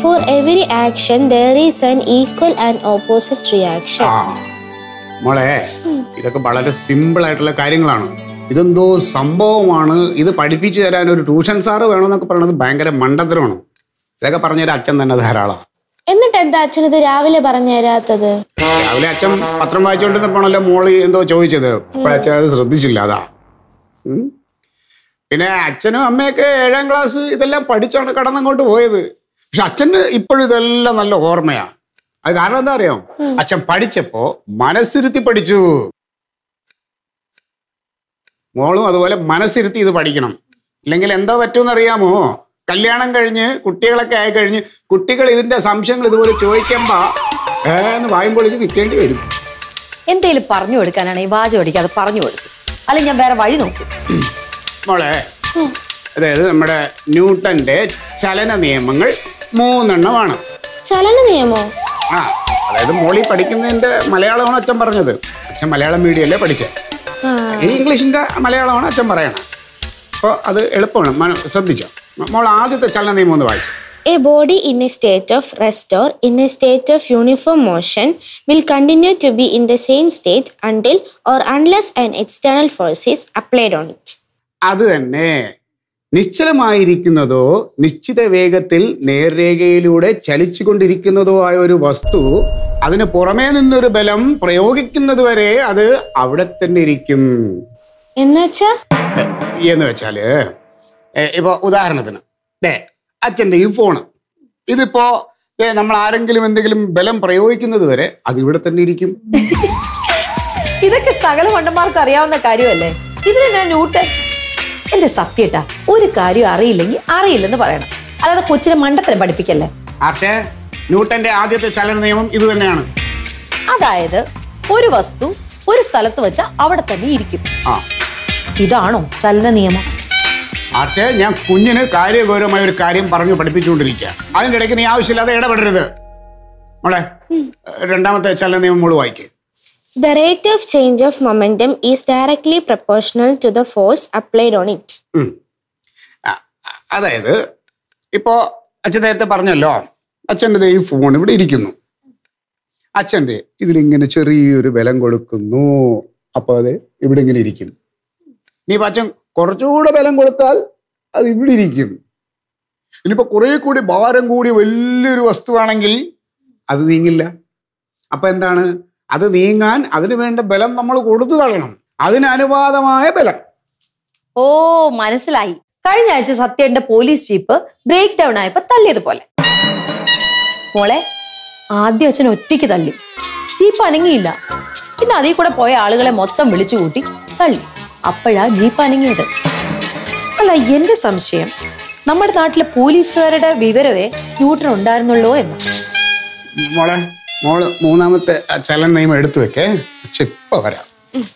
For every action, there is an equal and opposite reaction. ആ മോളെ ഇതൊക്കെ വളരെ സിമ്പിൾ ആയിട്ടുള്ള കാര്യങ്ങളാണ് ഇതെന്തോ സംഭവമാണ് ഇത് പഠിപ്പിച്ചു തരാൻ ഒരു ട്യൂഷൻ സാറ് വേണമെന്നൊക്കെ പറയുന്നത് ഭയങ്കര മണ്ടത്തരമാണ് ഇതൊക്കെ പറഞ്ഞുതരാൻ അച്ഛൻ തന്നെ ധാരാളം എന്നിട്ട് എന്താ അച്ഛനത് രാവിലെ പറഞ്ഞു തരാത്തത് രാവിലെ അച്ഛൻ പത്രം വായിച്ചുകൊണ്ടിരുന്നപ്പോണല്ലോ മോളി എന്തോ ചോദിച്ചത് അപ്പോഴച്ഛൻ അത് ശ്രദ്ധിച്ചില്ല അതാ ഉം. പിന്നെ അച്ഛനും അമ്മയൊക്കെ ഏഴാം ക്ലാസ് ഇതെല്ലാം പഠിച്ചാണ് കടന്നങ്ങോട്ട് പോയത് പക്ഷെ അച്ഛന് ഇപ്പോഴും ഇതെല്ലാം നല്ല ഓർമ്മയാ അത് കാരണം എന്താ അറിയാം അച്ഛൻ പഠിച്ചപ്പോ മനസ്സിരുത്തി പഠിച്ചു മോളും അതുപോലെ മനസ്സിരുത്തി ഇത് പഠിക്കണം ഇല്ലെങ്കിൽ എന്താ പറ്റുമെന്ന് അറിയാമോ കല്യാണം കഴിഞ്ഞ് കുട്ടികളൊക്കെ ആയി കഴിഞ്ഞ് കുട്ടികൾ ഇതിന്റെ സംശയങ്ങൾ ഇതുപോലെ ചോദിക്കുമ്പോ ഏന്ന് വായും പൊളിച്ച് നിൽക്കേണ്ടി വരും എന്തേലും പറഞ്ഞു കൊടുക്കാനാണ് ഈ വാചം അടിക്കാതെ പറഞ്ഞു കൊടുക്കും അല്ലെങ്കിൽ ഞാൻ വേറെ വഴി നോക്കും മോളെ അതായത് നമ്മുടെ ന്യൂട്ടന്റെ ചലന നിയമങ്ങൾ മൂന്നെണ്ണമാണ് ചലന നിയമോ ആ അതായത് മോളി പഠിക്കുന്നതിന്റെ മലയാളമാണ് അച്ഛൻ പറഞ്ഞത് അച്ഛൻ മലയാളം മീഡിയമല്ലേ പഠിച്ചത് ആ ഈ ഇംഗ്ലീഷിന്റെ മലയാളമാണ് അച്ഛൻ പറയണത് അപ്പോൾ അത് എളുപ്പമാണ് മന- ശ്രദ്ധിച്ചോ മോൾ ആദ്യത്തെ ചലന നിയമം ഒന്ന് വായിച്ചു A body in a state of rest or in a state of uniform motion will continue to be in the same state until or unless an external force is applied on it. അത് തന്നെ നിശ്ചലമായിരിക്കുന്നതോ നിശ്ചിത വേഗത്തിൽ നേർരേഖയിലൂടെ ചലിച്ചുകൊണ്ടിരിക്കുന്നതോ ആയ ഒരു വസ്തു അതിന് പുറമേ നിന്നൊരു ബലം പ്രയോഗിക്കുന്നത് വരെ അത് അവിടെ തന്നെ ഇരിക്കും എന്നുവെച്ചാ എ, എന്ന് വെച്ചാല് എ, ഇപ്പൊ ഉദാഹരണത്തിന് ദേ അച്ഛൻ്റെ ഈ ഫോണ് ഇതിപ്പോ ദേ നമ്മൾ ആരെങ്കിലും എന്തെങ്കിലും ബലം പ്രയോഗിക്കുന്നത് വരെ അത് ഇവിടെ തന്നെ ഇരിക്കും ഇതൊക്കെ സകല മണ്ടന്മാർക്ക് അറിയാവുന്ന കാര്യമല്ലേ ഇതിന് ഞാൻ ന്യൂട്ടൻ എന്റെ സത്യട്ടാ ഒരു കാര്യം അറിയില്ലെങ്കിൽ അറിയില്ലെന്ന് പറയണം അല്ലാതെ കൊച്ചിനെ മണ്ടത്തരം പഠിപ്പിക്കല്ലേ പക്ഷേ ന്യൂട്ടന്റെ ആദ്യത്തെ ചലന നിയമം ഇത് തന്നെയാണ് അതായത് ഒരു വസ്തു ഒരു സ്ഥലത്ത് വെച്ച അവിടെ തന്നെ ഇരിക്കും ആ ഇതാണോ ചലന നിയമം പക്ഷേ ഞാൻ കുഞ്ഞിന് കാര്യഗൗരവമായ ഒരു കാര്യം പറഞ്ഞു പഠിപ്പിച്ചുകൊണ്ടിരിക്കുക അതിൻ്റെ ഇടയ്ക്ക് നീ ആവശ്യമില്ലാതെ ഇടപെടരുത് മോളെ രണ്ടാമത്തെ ചലന നിയമം മോള് വായിക്കേ the rate of change of momentum is directly proportional to the force applied on it. ഉം. ആ, ആ, അതായത് ഇപ്പോ അച്ഛൻ നേരത്തെ പറഞ്ഞല്ലോ അച്ഛൻ്റെ ദേ ഈ ഫോൺ ഇവിടെ ഇരിക്കുന്നു അച്ഛൻ്റെ ഇതിലിങ്ങനെ ചെറിയൊരു ബലം കൊടുക്കുന്നു അപ്പോൾ അത് ഇവിടെ ഇങ്ങനെ ഇരിക്കും നീ ഇപ്പൊ അച്ഛൻ കുറച്ചുകൂടെ ബലം കൊടുത്താൽ അത് ഇവിടെ ഇരിക്കും ഇനിയിപ്പോ കുറെ കൂടി ഭാരം കൂടി വലിയൊരു വസ്തുവാണെങ്കിൽ അത് നീങ്ങില്ല അപ്പൊ എന്താണ് അത് നീങ്ങാൻ അതിന് വേണ്ട ബലം നമ്മൾ കൊടുത്തു തള്ളണം അതിന് അനുപാതമായ ബലം ഓ മനസ്സിലായി കഴിഞ്ഞ ആഴ്ച സത്യന്റെ പോലീസ് ജീപ്പ് ബ്രേക്ക് ഡൗൺ ആയപ്പോ തള്ളിയതുപോലെ മോളെ ആദ്യം അച്ഛൻ ഒറ്റയ്ക്ക് തള്ളി ജീപ്പ് അനങ്ങിയില്ല പിന്നെ അതിൽ കൂടെ പോയ ആളുകളെ മൊത്തം വിളിച്ചു കൂട്ടി തള്ളി അപ്പോഴാ ജീപ്പ് അനങ്ങിയത് അല്ല എന്റെ സംശയം നമ്മുടെ നാട്ടിലെ പോലീസുകാരുടെ വിവരമേ ന്യൂട്ടൺ ഉണ്ടായിരുന്നുള്ളൂ എന്ന് മോളെ മോള് മൂന്നാമത്തെ ആ ചലന നിയമം എടുത്തു വെക്കേ പക്ഷെ ഇപ്പൊ വരാം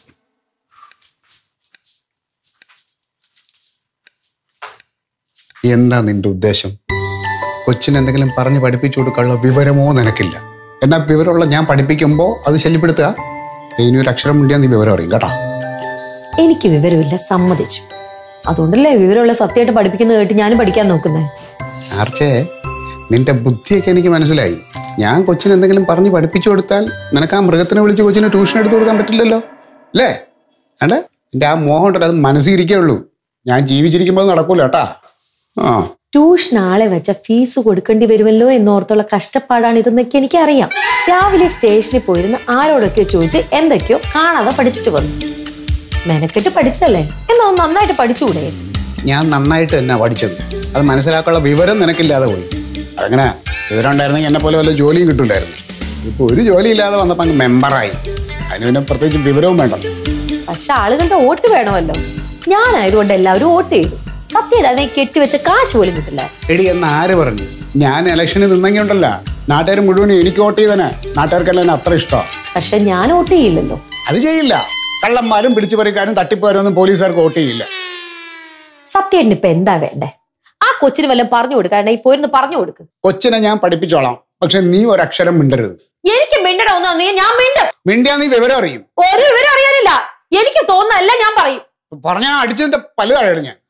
എന്താ നിന്റെ ഉദ്ദേശം കൊച്ചിന് എന്തെങ്കിലും പറഞ്ഞ് പഠിപ്പിച്ചു കൊടുക്കാനുള്ള വിവരമോ നിനക്കില്ല എന്നാ വിവരമുള്ള ഞാൻ പഠിപ്പിക്കുമ്പോൾ അത് ശല്യപ്പെടുത്തുക ഇനി ഒരു അക്ഷരം മുണ്ടിയാൽ നീ വിവരം അറിയും കേട്ടോ എനിക്ക് വിവരമില്ല സമ്മതിച്ചു അതുകൊണ്ടല്ലേ വിവരമുള്ള സത്യമായിട്ട് പഠിപ്പിക്കുന്നത് കേട്ട് ഞാനും പഠിക്കാൻ നോക്കുന്നേ ആർച്ചേ നിന്റെ ബുദ്ധിയൊക്കെ എനിക്ക് മനസ്സിലായി ഞാൻ കൊച്ചിന് എന്തെങ്കിലും പറഞ്ഞ് പഠിപ്പിച്ചു കൊടുത്താൽ നിനക്ക് ആ മൃഗത്തിനെ വിളിച്ച് കൊച്ചിന് ട്യൂഷൻ എടുത്തു കൊടുക്കാൻ പറ്റില്ലല്ലോ അല്ലേ അല്ലേ നിന്റെ ആ മോഹം ഉണ്ടല്ലോ അത് മനസ്സിരിക്കേ ഉള്ളൂ ഞാൻ ജീവിച്ചിരിക്കുമ്പോൾ അത് നടക്കൂല കേട്ടാ ആ ട്യൂഷൻ ആളെ വെച്ച ഫീസ് കൊടുക്കേണ്ടി വരുമല്ലോ എന്നോർത്തുള്ള കഷ്ടപ്പാടാണ് ഇതെന്നൊക്കെ എനിക്കറിയാം രാവിലെ സ്റ്റേഷനിൽ പോയിരുന്ന് ആരോടൊക്കെയോ ചോദിച്ച് എന്തൊക്കെയോ കാണാതെ പഠിച്ചിട്ട് വന്നു മെനക്കെട്ട് പഠിച്ചല്ലേ എന്നാ ഒന്ന് നന്നായിട്ട് പഠിച്ചുകൂടെ ഞാൻ നന്നായിട്ട് തന്നെ പഠിച്ചത് അത് മനസ്സിലാക്കാനുള്ള വിവരം നിനക്കില്ലാതെ പോയി അതങ്ങനെ വിവരം ഉണ്ടായിരുന്നെങ്കിൽ എന്നെ പോലെ വല്ല ജോലിയും കിട്ടൂലായിരുന്നു ഇപ്പോൾ ഒരു ജോലി ഇല്ലാതെ വന്നപ്പോൾ അങ്ങ് മെമ്പറായി അതിന് പിന്നെ പ്രത്യേകിച്ച് വിവരവും വേണ്ട പക്ഷെ ആളുകളുടെ വോട്ട് വേണമല്ലോ ഞാനായതുകൊണ്ട് എല്ലാവരും വോട്ട് ചെയ്തു സത്യയുടെ അതിനെ കെട്ടിവെച്ച കാശ് പോലും കിട്ടില്ല എടി എന്ന് ആര് പറഞ്ഞു ഞാൻ ഇലക്ഷനിൽ നിന്നെങ്കിൽ ഉണ്ടല്ല നാട്ടുകാർ മുഴുവൻ എനിക്ക് വോട്ട് ചെയ്തനെ നാട്ടുകാർക്കെല്ലാം എന്നെ അത്ര ഇഷ്ടമാണ് പക്ഷെ ഞാൻ വോട്ട് ചെയ്യില്ലല്ലോ അത് ചെയ്യില്ല കള്ളന്മാരും പിടിച്ചു പറിക്കാരും തട്ടിപ്പുകാരും ഒന്നും പോലീസുകാർക്ക് വോട്ട് ചെയ്യില്ല സത്യേട്ടന് ഇപ്പൊ എന്താ വേണ്ടേ ആ കൊച്ചിന് വല്ലതും പറഞ്ഞു കൊടുക്കാണ്ട് ഈ പോയിരുന്ന് പറഞ്ഞു കൊടുക്ക് കൊച്ചിനെ ഞാൻ പഠിപ്പിച്ചോളാം പക്ഷെ നീ ഒരക്ഷരം മിണ്ടരുത് എനിക്ക് മിണ്ടണമെന്ന് തോന്നിയാൽ ഞാൻ മിണ്ടും മിണ്ടിയാ നീ വിവരം അറിയും ഒരു വിവരം അറിയാനില്ല എനിക്ക് തോന്നുന്നല്ല ഞാൻ പറയും പറഞ്ഞാൽ അടിച്ചതിന്റെ പല താഴെ ഞാൻ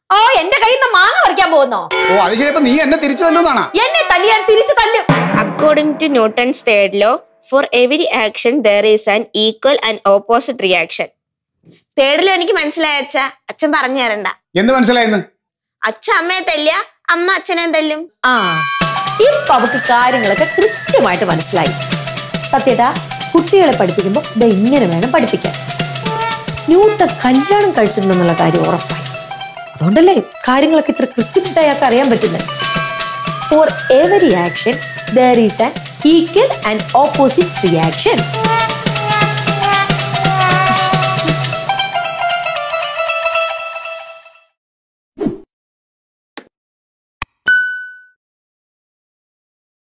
ഓ എന്റെ കയ്യിൽ നിന്ന് മാങ്ങ പറിക്കാൻ പോകുന്നോ ഓ അത് ശരി അപ്പൊ നീ എന്നെ തിരിച്ചു തല്ലുന്നാണ് എന്നെ തല്ലിയാൻ തിരിച്ചു തല്ലും According to Newton's third law, for every action there is an equal and opposite reaction. തേടിലും എനിക്ക് മനസ്സിലായ അച്ഛ അച്ഛൻ പറഞ്ഞു തരണ്ട എന്ത് മനസ്സിലായെന്ന് അച്ഛൻ അമ്മയെ തല്ലിയ അമ്മ അച്ഛനെ തല്ലും ആ ഇപ്പൊ അവക്ക് കാര്യങ്ങളൊക്കെ കൃത്യമായിട്ട് മനസ്സിലായി സത്യത കുട്ടികളെ പഠിപ്പിക്കുമ്പോൾ ഇത് ഇങ്ങനെ വേണം പഠിപ്പിക്കാൻ ന്യൂട്ടൺ കല്യാണം കഴിച്ചിട്ടുണ്ടെന്നുള്ള കാര്യം ഉറപ്പായി അതുകൊണ്ടല്ലേ കാര്യങ്ങളൊക്കെ ഇത്ര കൃത്യമായിട്ട് അയാൾക്ക് അറിയാൻ പറ്റുന്നത് for every action there is an equal and opposite reaction